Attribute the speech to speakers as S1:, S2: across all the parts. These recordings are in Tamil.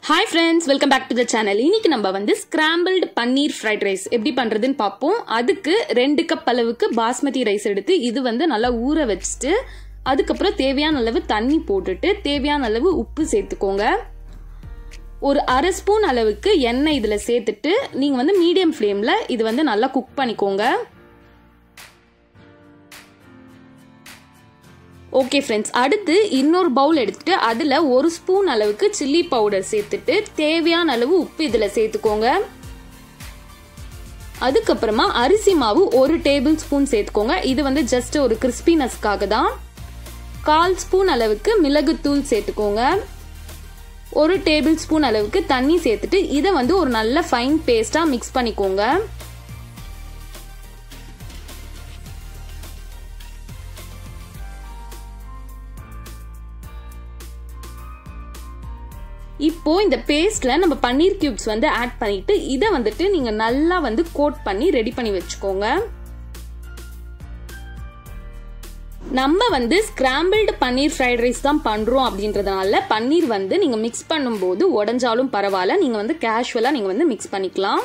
S1: hi friends welcome back to the channel இன்னைக்கு நம்ம வந்து ஸ்கிராம்பிள்டு பன்னீர் ஃப்ரைட் ரைஸ் எப்படி பண்றதுன்னு பார்ப்போம் அதுக்கு ரெண்டு கப் அளவுக்கு பாஸ்மதி ரைஸ் எடுத்து இது வந்து நல்லா ஊற வச்சுட்டு அதுக்கப்புறம் தேவையான அளவு தண்ணி போட்டுட்டு தேவையான அளவு உப்பு சேர்த்துக்கோங்க ஒரு அரை ஸ்பூன் அளவுக்கு எண்ணெய் இதில் சேர்த்துட்டு நீங்கள் வந்து மீடியம் ஃப்ளேமில் இது வந்து நல்லா குக் பண்ணிக்கோங்க ஓகே ஃப்ரெண்ட்ஸ் அடுத்து இன்னொரு பவுல் எடுத்துட்டு அதில் ஒரு ஸ்பூன் அளவுக்கு சில்லி பவுடர் சேர்த்துட்டு தேவையான அளவு உப்பு இதில் சேர்த்துக்கோங்க அதுக்கப்புறமா அரிசி மாவு ஒரு டேபிள் ஸ்பூன் சேர்த்துக்கோங்க இது வந்து ஜஸ்ட் ஒரு கிறிஸ்பினஸ்க்காக தான் கால் ஸ்பூன் அளவுக்கு மிளகுத்தூள் சேர்த்துக்கோங்க ஒரு டேபிள் ஸ்பூன் அளவுக்கு தண்ணி சேர்த்துட்டு இதை வந்து ஒரு நல்ல ஃபைன் பேஸ்டாக மிக்ஸ் பண்ணிக்கோங்க இப்போ இந்த பேஸ்ட்ல நம்ம பன்னீர் கியூப்ஸ் வந்து ஆட் பண்ணிட்டு இதை வந்துட்டு நீங்க நல்லா வந்து கோட் பண்ணி ரெடி பண்ணி வச்சுக்கோங்க நம்ம வந்து ஸ்கிராம்பிள்டு பன்னீர் ஃப்ரைட் ரைஸ் தான் பண்றோம் அப்படின்றதுனால பன்னீர் வந்து நீங்க மிக்ஸ் பண்ணும்போது உடஞ்சாலும் பரவாயில்ல நீங்க வந்து கேஷுவலா நீங்க வந்து மிக்ஸ் பண்ணிக்கலாம்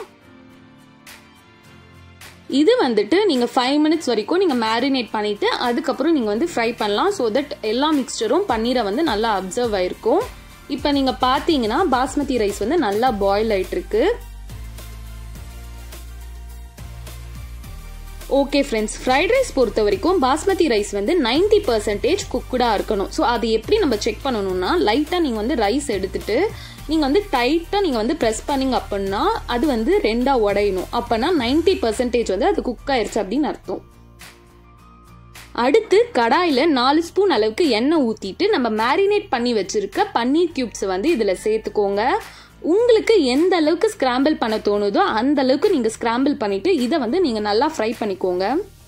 S1: இது வந்துட்டு நீங்க ஃபைவ் மினிட்ஸ் வரைக்கும் நீங்க மேரினேட் பண்ணிட்டு அதுக்கப்புறம் நீங்க வந்து ஃப்ரை பண்ணலாம் ஸோ தட் எல்லா மிக்சரும் பன்னீரை வந்து நல்லா அப்சர்வ் ஆயிருக்கும் இப்போ நீங்கள் பார்த்தீங்கன்னா பாஸ்மதி ரைஸ் வந்து நல்லா பாயில் ஆயிட்டு இருக்கு ஓகே ஃப்ரெண்ட்ஸ் ஃப்ரைட் ரைஸ் பொறுத்த வரைக்கும் பாஸ்மதி ரைஸ் வந்து நைன்டி பர்சன்டேஜ் குக்குடாக இருக்கணும் ஸோ அது எப்படி நம்ம செக் பண்ணணும்னா லைட்டாக நீங்கள் வந்து ரைஸ் எடுத்துட்டு நீங்கள் வந்து டைட்டாக நீங்கள் வந்து ப்ரெஸ் பண்ணிங்க அப்படின்னா அது வந்து ரெண்டாக உடையணும் அப்போனா நைன்டி பர்சன்டேஜ் வந்து அது குக் ஆயிருச்சு அப்படின்னு அர்த்தம் அடுத்து கடாயில் நாலு ஸ்பூன் அளவுக்கு எண்ணெய் ஊற்றிட்டு நம்ம மேரினேட் பண்ணி வச்சிருக்க பன்னீர் கியூப்ஸ் வந்து இதில் சேர்த்துக்கோங்க உங்களுக்கு எந்த அளவுக்கு ஸ்கிராம்பிள் பண்ண தோணுதோ அந்த அளவுக்கு நீங்கள் ஸ்கிராம்பிள் பண்ணிட்டு இதை வந்து நீங்கள் நல்லா ஃப்ரை பண்ணிக்கோங்க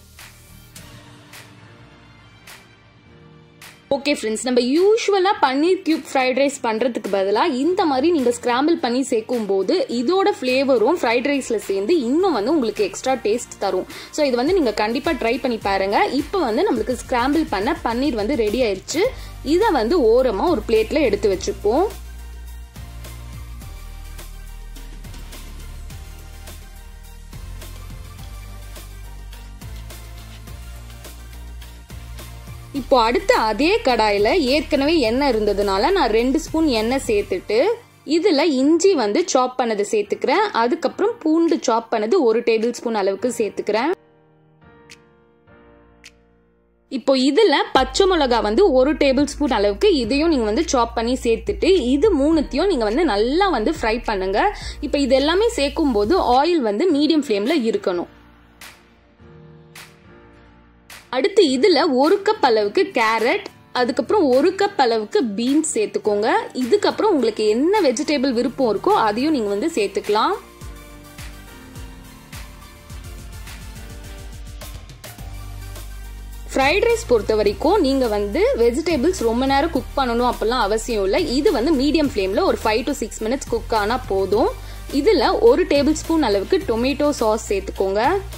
S1: ஓகே ஃப்ரெண்ட்ஸ் நம்ம யூஸ்வலாக பன்னீர் கியூப் ஃப்ரைட் ரைஸ் பண்ணுறதுக்கு பதிலாக இந்த மாதிரி நீங்கள் ஸ்கிராம்பிள் பண்ணி சேர்க்கும் போது இதோட ஃப்ளேவரும் ஃப்ரைட் ரைஸில் சேர்ந்து இன்னும் வந்து உங்களுக்கு எக்ஸ்ட்ரா டேஸ்ட் தரும் ஸோ இது வந்து நீங்கள் கண்டிப்பாக ட்ரை பண்ணி பாருங்கள் இப்போ வந்து நம்மளுக்கு ஸ்கிராம்பிள் பண்ண பன்னீர் வந்து ரெடி ஆயிடுச்சு இதை வந்து ஓரமாக ஒரு பிளேட்டில் எடுத்து வச்சுப்போம் இப்போ அடுத்து அதே கடாயில் ஏற்கனவே எண்ணெய் இருந்ததுனால நான் ரெண்டு ஸ்பூன் எண்ணெய் சேர்த்துட்டு இதில் இஞ்சி வந்து சாப் பண்ணது சேர்த்துக்கிறேன் அதுக்கப்புறம் பூண்டு சாப் பண்ணது ஒரு டேபிள் ஸ்பூன் அளவுக்கு சேர்த்துக்கிறேன் இப்போ இதில் பச்சை மிளகா வந்து ஒரு டேபிள் ஸ்பூன் அளவுக்கு இதையும் நீங்கள் வந்து சாப் பண்ணி சேர்த்துட்டு இது மூணுத்தையும் நீங்கள் வந்து நல்லா வந்து ஃப்ரை பண்ணுங்க இப்போ இது எல்லாமே சேர்க்கும் போது ஆயில் வந்து மீடியம் ஃப்ளேமில் இருக்கணும் அடுத்து இதில் ஒரு கப் அளவுக்கு கேரட் அதுக்கப்புறம் ஒரு கப் அளவுக்கு பீன்ஸ் சேர்த்துக்கோங்க இதுக்கப்புறம் உங்களுக்கு என்ன வெஜிடபிள் விருப்பம் இருக்கோ அதையும் நீங்கள் வந்து சேர்த்துக்கலாம் ஃப்ரைட் ரைஸ் பொறுத்த வரைக்கும் நீங்கள் வந்து வெஜிடபிள்ஸ் ரொம்ப நேரம் குக் பண்ணணும் அப்படிலாம் அவசியம் இல்லை இது வந்து மீடியம் ஃப்ளேமில் ஒரு five to six minutes cook ஆனால் போதும் இதில் ஒரு டேபிள் ஸ்பூன் அளவுக்கு டொமேட்டோ சாஸ் சேர்த்துக்கோங்க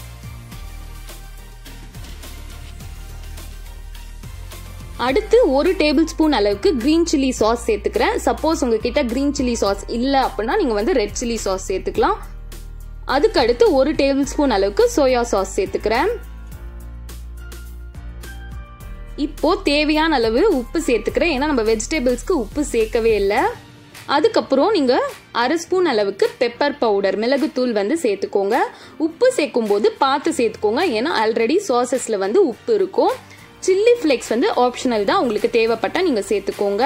S1: அடுத்து ஒரு டேபிள் ஸ்பூன் அளவுக்கு கிரீன் சில்லி சாஸ் சேர்த்துக்கிறேன் சப்போஸ் உங்ககிட்ட கிரீன் சில்லி சாஸ் இல்லை அப்படின்னா நீங்கள் வந்து ரெட் சில்லி சாஸ் சேர்த்துக்கலாம் அதுக்கு அடுத்து ஒரு டேபிள் ஸ்பூன் அளவுக்கு சோயா சாஸ் சேர்த்துக்கிறேன் இப்போ தேவையான அளவு உப்பு சேர்த்துக்கிறேன் ஏன்னா நம்ம வெஜிடபிள்ஸ்க்கு உப்பு சேர்க்கவே இல்லை அதுக்கப்புறம் நீங்கள் அரை ஸ்பூன் அளவுக்கு பெப்பர் பவுடர் மிளகுத்தூள் வந்து சேர்த்துக்கோங்க உப்பு சேர்க்கும் போது பார்த்து சேர்த்துக்கோங்க ஏன்னா ஆல்ரெடி சாசஸில் வந்து உப்பு இருக்கும் சில்லி ஃப்ளேக்ஸ் வந்து ஆப்ஷனல் தான் உங்களுக்கு தேவைப்பட்டால் நீங்கள் சேர்த்துக்கோங்க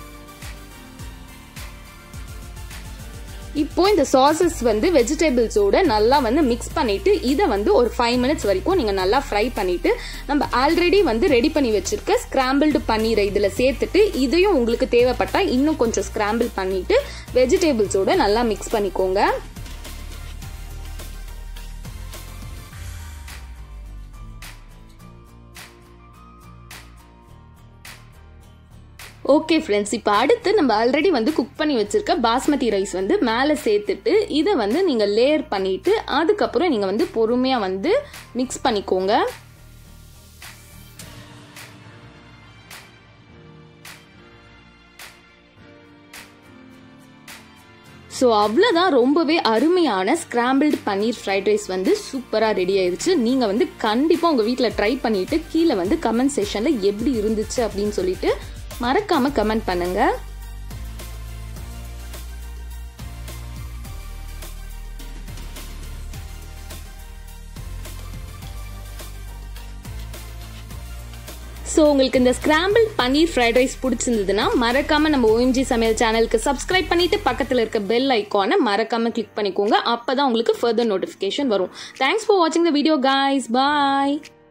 S1: இப்போ இந்த சாசஸ் வந்து வெஜிடபிள்ஸோட நல்லா வந்து மிக்ஸ் பண்ணிட்டு இதை வந்து ஒரு ஃபைவ் மினிட்ஸ் வரைக்கும் நீங்கள் நல்லா ஃப்ரை பண்ணிட்டு நம்ம ஆல்ரெடி வந்து ரெடி பண்ணி வச்சிருக்க ஸ்கிராம்பிள்டு பன்னீரை இதில் சேர்த்துட்டு இதையும் உங்களுக்கு தேவைப்பட்டால் இன்னும் கொஞ்சம் ஸ்கிராம்பிள் பண்ணிட்டு வெஜிடபிள்ஸோட நல்லா மிக்ஸ் பண்ணிக்கோங்க ஓகே ஃப்ரெண்ட்ஸ் இப்போ அடுத்து நம்ம ஆல்ரெடி வந்து குக் பண்ணி வச்சுருக்க பாஸ்மதி ரைஸ் வந்து மேலே சேர்த்துட்டு இதை வந்து நீங்கள் லேயர் பண்ணிவிட்டு அதுக்கப்புறம் நீங்கள் வந்து பொறுமையாக வந்து மிக்ஸ் பண்ணிக்கோங்க ஸோ அவ்வளோதான் ரொம்பவே அருமையான ஸ்கிராம்பிள்டு பன்னீர் ஃப்ரைட் ரைஸ் வந்து சூப்பராக ரெடி ஆயிருச்சு நீங்கள் வந்து கண்டிப்பாக உங்கள் வீட்டில் ட்ரை பண்ணிவிட்டு கீழே வந்து கமெண்ட் செஷனில் எப்படி இருந்துச்சு அப்படின்னு சொல்லிட்டு மறக்காமல் கமெண்ட் பண்ணுங்கள் ஸோ உங்களுக்கு இந்த ஸ்கிராம்பிள் பன்னீர் ஃப்ரைட் ரைஸ் பிடிச்சிருந்ததுன்னா மறக்காம நம்ம ஓஎம்ஜி சமையல் சேனலுக்கு சப்ஸ்கிரைப் பண்ணிட்டு பக்கத்தில் இருக்க பெல் ஐக்கானை மறக்காம கிளிக் பண்ணிக்கோங்க அப்பதான் உங்களுக்கு ஃபர்தர் நோட்டிஃபிகேஷன் வரும் தேங்க்ஸ் ஃபார் வாட்சிங் த வீடியோ காய்ஸ் பாய்